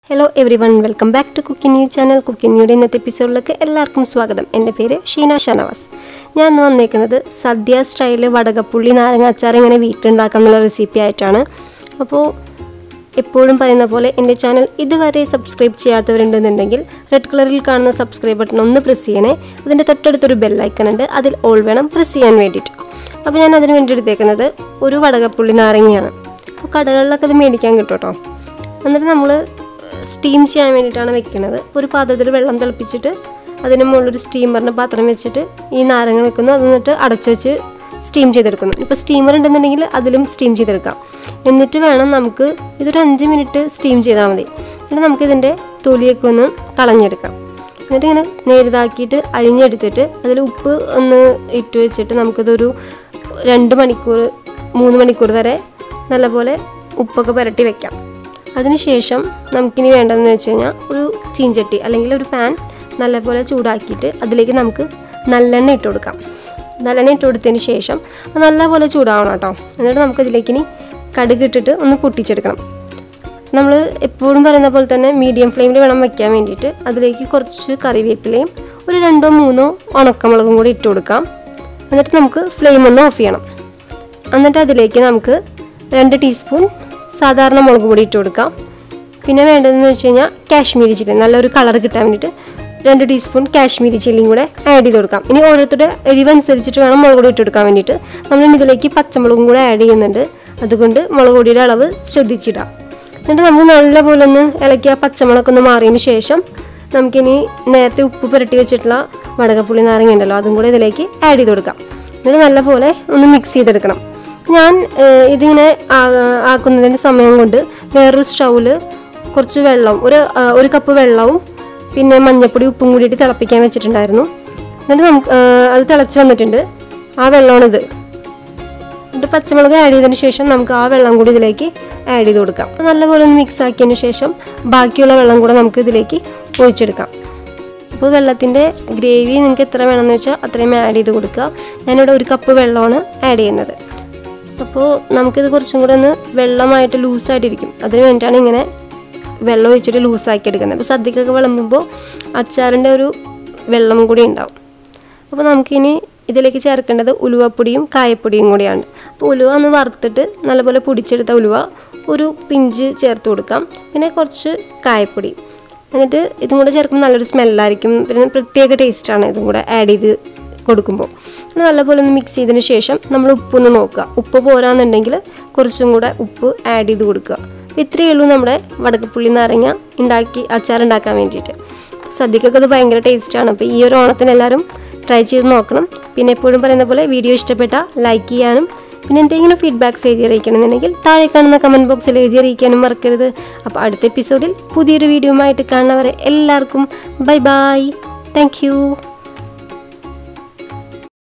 hello everyone welcome back to cooking new channel cooking ന്യൂയുടെ ഇന്നത്തെ എപ്പിസോഡിലേക്ക് എല്ലാവർക്കും സ്വാഗതം എൻ്റെ പേര് ഷീന ഷനവാസ് ഞാൻ ഇന്ന് വന്നേക്കുന്നത് സദ്യ സ്റ്റൈല് വടകപ്പുള്ളി നാരങ്ങ അച്ചാർ ഇങ്ങനെ വീട്ടിലുണ്ടാക്കാം എന്നുള്ള റെസിപ്പി ആയിട്ടാണ് അപ്പോൾ എപ്പോഴും പറയുന്ന പോലെ എൻ്റെ ചാനൽ ഇതുവരെ സബ്സ്ക്രൈബ് ചെയ്യാത്തവരുണ്ടെന്നുണ്ടെങ്കിൽ റെഡ് കളറിൽ കാണുന്ന സബ്സ്ക്രൈബ് ബട്ടൺ ഒന്ന് പ്രസ് ചെയ്യണേ അതിൻ്റെ തൊട്ടടുത്തൊരു ബെല്ലൈക്കൺ ഉണ്ട് അതിൽ ഓൾ വേണം പ്രസ് ചെയ്യാൻ വേണ്ടിയിട്ട് അപ്പോൾ ഞാൻ അതിന് വേണ്ടി എടുത്തേക്കുന്നത് ഒരു വടകപ്പുള്ളി നാരങ്ങയാണ് അപ്പോൾ കടകളിലൊക്കെ അത് മേടിക്കാൻ കിട്ടും കേട്ടോ എന്നിട്ട് നമ്മൾ സ്റ്റീം ചെയ്യാൻ വേണ്ടിയിട്ടാണ് വെക്കുന്നത് ഒരു പാത്രത്തിൽ വെള്ളം തിളപ്പിച്ചിട്ട് അതിന് മുകളിലൊരു സ്റ്റീമറിൻ്റെ പാത്രം വെച്ചിട്ട് ഈ നാരങ്ങ വെക്കുന്നു അത് എന്നിട്ട് അടച്ചു വെച്ച് സ്റ്റീം ചെയ്തെടുക്കുന്നു ഇപ്പോൾ സ്റ്റീമർ ഉണ്ടെന്നുണ്ടെങ്കിൽ അതിലും സ്റ്റീം ചെയ്തെടുക്കാം എന്നിട്ട് വേണം നമുക്ക് ഇതൊരു അഞ്ച് മിനിറ്റ് സ്റ്റീം ചെയ്താൽ മതി എന്നിട്ട് നമുക്ക് ഇതിൻ്റെ തൊലിയൊക്കെ ഒന്ന് കളഞ്ഞെടുക്കാം എന്നിട്ട് ഇങ്ങനെ നേരിതാക്കിയിട്ട് അരിഞ്ഞെടുത്തിട്ട് അതിൽ ഉപ്പ് ഒന്ന് ഇട്ട് വെച്ചിട്ട് നമുക്കിതൊരു രണ്ട് മണിക്കൂർ മൂന്ന് മണിക്കൂർ വരെ നല്ലപോലെ ഉപ്പൊക്കെ പുരട്ടി വെക്കാം അതിനുശേഷം നമുക്കിനി വേണ്ടതെന്ന് വെച്ച് കഴിഞ്ഞാൽ ഒരു ചീഞ്ചട്ടി അല്ലെങ്കിൽ ഒരു പാൻ നല്ലപോലെ ചൂടാക്കിയിട്ട് അതിലേക്ക് നമുക്ക് നല്ലെണ്ണ ഇട്ട് കൊടുക്കാം നല്ലെണ്ണ ഇട്ട് കൊടുത്തതിന് ശേഷം അത് നല്ലപോലെ ചൂടാവണം കേട്ടോ എന്നിട്ട് നമുക്ക് ഇതിലേക്ക് ഇനി കടുക് ഇട്ടിട്ട് ഒന്ന് പൊട്ടിച്ചെടുക്കണം നമ്മൾ എപ്പോഴും പറയുന്ന പോലെ തന്നെ മീഡിയം ഫ്ലെയിമിൽ വേണം വയ്ക്കാൻ വേണ്ടിയിട്ട് അതിലേക്ക് കുറച്ച് കറിവേപ്പിലയും ഒരു രണ്ടോ മൂന്നോ ഉണക്കമുളകും കൂടി ഇട്ട് കൊടുക്കാം എന്നിട്ട് നമുക്ക് ഫ്ലെയിം ഒന്ന് ഓഫ് ചെയ്യണം എന്നിട്ട് അതിലേക്ക് നമുക്ക് രണ്ട് ടീസ്പൂൺ സാധാരണ മുളക് പൊടി ഇട്ട് കൊടുക്കാം പിന്നെ വേണ്ടതെന്ന് വെച്ച് കഴിഞ്ഞാൽ കാശ്മീരി ചില്ലി നല്ലൊരു കളർ കിട്ടാൻ വേണ്ടിയിട്ട് രണ്ട് ടീസ്പൂൺ കാശ്മീരി ചില്ലിയും കൂടെ ആഡ് ചെയ്ത് കൊടുക്കാം ഇനി ഓരോരുത്തരുടെ എരിവനുസരിച്ചിട്ട് വേണം മുളക് പൊടി ഇട്ട് കൊടുക്കാൻ വേണ്ടിയിട്ട് നമ്മൾ ഇനി ഇതിലേക്ക് പച്ചമുളകും കൂടെ ആഡ് ചെയ്യുന്നുണ്ട് അതുകൊണ്ട് മുളക് പൊടിയുടെ അളവ് ശ്രദ്ധിച്ചിടാം എന്നിട്ട് നമുക്ക് നല്ലപോലെ ഒന്ന് ഇളക്കി ആ പച്ചമുളകൊക്കെ ഒന്ന് മാറിയതിന് ശേഷം നമുക്കിനി നേരത്തെ ഉപ്പ് പുരട്ടി വെച്ചിട്ടുള്ള വടകപ്പുള്ളി നാരങ്ങ ഉണ്ടല്ലോ അതും കൂടെ ഇതിലേക്ക് ആഡ് ചെയ്ത് കൊടുക്കാം എന്നിട്ട് നല്ലപോലെ ഒന്ന് മിക്സ് ചെയ്തെടുക്കണം ഞാൻ ഏഹ്, ഇതിങ്ങനെ ആ- ആക്കുന്നതിൻ്റെ സമയം കൊണ്ട് വേറൊരു സ്റ്റൗവിൽ കുറച്ച് വെള്ളം ഒരു ആ, ഒരു കപ്പ് വെള്ളവും പിന്നെ മഞ്ഞപ്പൊടി ഉപ്പും കൂടിയിട്ട് തിളപ്പിക്കാൻ വെച്ചിട്ടുണ്ടായിരുന്നു എന്നിട്ട് നമുക്ക് ഏഹ്, അത് തിളച്ച് വന്നിട്ടുണ്ട് ആ വെള്ളമാണിത് എന്നിട്ട് പച്ചമുളക് ആഡ് ചെയ്തതിന് ശേഷം നമുക്ക് ആ വെള്ളം കൂടി ഇതിലേക്ക് ആഡ് ചെയ്ത് കൊടുക്കാം നല്ലപോലെ ഒന്ന് മിക്സ് ആക്കിയതിന് ശേഷം ബാക്കിയുള്ള വെള്ളം കൂടെ നമുക്ക് ഇതിലേക്ക് ഒഴിച്ചെടുക്കാം അപ്പോൾ വെള്ളത്തിൻ്റെ ഗ്രേവി നിങ്ങൾക്ക് എത്ര വേണമെന്ന് വെച്ചാൽ അത്രയും ആഡ് ചെയ്ത് കൊടുക്കുക ഞാനിവിടെ ഒരു കപ്പ് വെള്ളമാണ് ആഡ് ചെയ്യുന്നത് അപ്പോൾ നമുക്കിത് കുറച്ചും കൂടെ ഒന്ന് വെള്ളമായിട്ട് ലൂസായിട്ടിരിക്കും അതിന് വേണ്ടിയിട്ടാണ് ഇങ്ങനെ വെള്ളം ഒഴിച്ചിട്ട് ലൂസാക്കി എടുക്കുന്നത് അപ്പോൾ സദ്യക്കൊക്കെ വിളമ്പുമ്പോൾ അച്ചാറിൻ്റെ ഒരു വെള്ളം കൂടി ഉണ്ടാവും അപ്പോൾ നമുക്കിനി ഇതിലേക്ക് ചേർക്കേണ്ടത് ഉലുവപ്പൊടിയും കായപ്പൊടിയും കൂടിയാണ് അപ്പോൾ ഉലുവ ഒന്ന് വറുത്തിട്ട് നല്ലപോലെ പൊടിച്ചെടുത്ത ഉലുവ ഒരു പിഞ്ച് ചേർത്ത് കൊടുക്കാം പിന്നെ കുറച്ച് കായപ്പൊടി എന്നിട്ട് ഇതും കൂടെ ചേർക്കുമ്പോൾ നല്ലൊരു സ്മെല്ലായിരിക്കും പിന്നെ പ്രത്യേക ടേസ്റ്റാണ് ഇതും കൂടെ ആഡ് ചെയ്ത് കൊടുക്കുമ്പോൾ പിന്നെ നല്ലപോലെ ഒന്ന് മിക്സ് ചെയ്തതിന് ശേഷം നമ്മൾ ഉപ്പൊന്ന് നോക്കുക ഉപ്പ് പോരാന്നുണ്ടെങ്കിൽ കുറച്ചും കൂടെ ഉപ്പ് ആഡ് ചെയ്ത് കൊടുക്കുക അപ്പോൾ ഇത്രയേ ഉള്ളൂ നമ്മുടെ വടക്കപ്പുള്ളി നാരങ്ങ ഉണ്ടാക്കി അച്ചാർ ഉണ്ടാക്കാൻ വേണ്ടിയിട്ട് സദ്യക്കൊക്കെ അത് ഭയങ്കര ടേസ്റ്റാണ് അപ്പോൾ ഈ ഒരു ഓണത്തിന് എല്ലാവരും ട്രൈ ചെയ്ത് നോക്കണം പിന്നെ എപ്പോഴും പറയുന്ന പോലെ വീഡിയോ ഇഷ്ടപ്പെട്ട ലൈക്ക് ചെയ്യാനും പിന്നെ എന്തെങ്കിലും ഫീഡ്ബാക്ക്സ് എഴുതി അറിയിക്കണമെന്നുണ്ടെങ്കിൽ താഴെ കാണുന്ന കമൻറ്റ് ബോക്സിൽ എഴുതി അറിയിക്കാനും മറക്കരുത് അപ്പോൾ അടുത്ത എപ്പിസോഡിൽ പുതിയൊരു വീഡിയോയുമായിട്ട് കാണുന്നവരെ എല്ലാവർക്കും ബൈ ബൈ താങ്ക് യു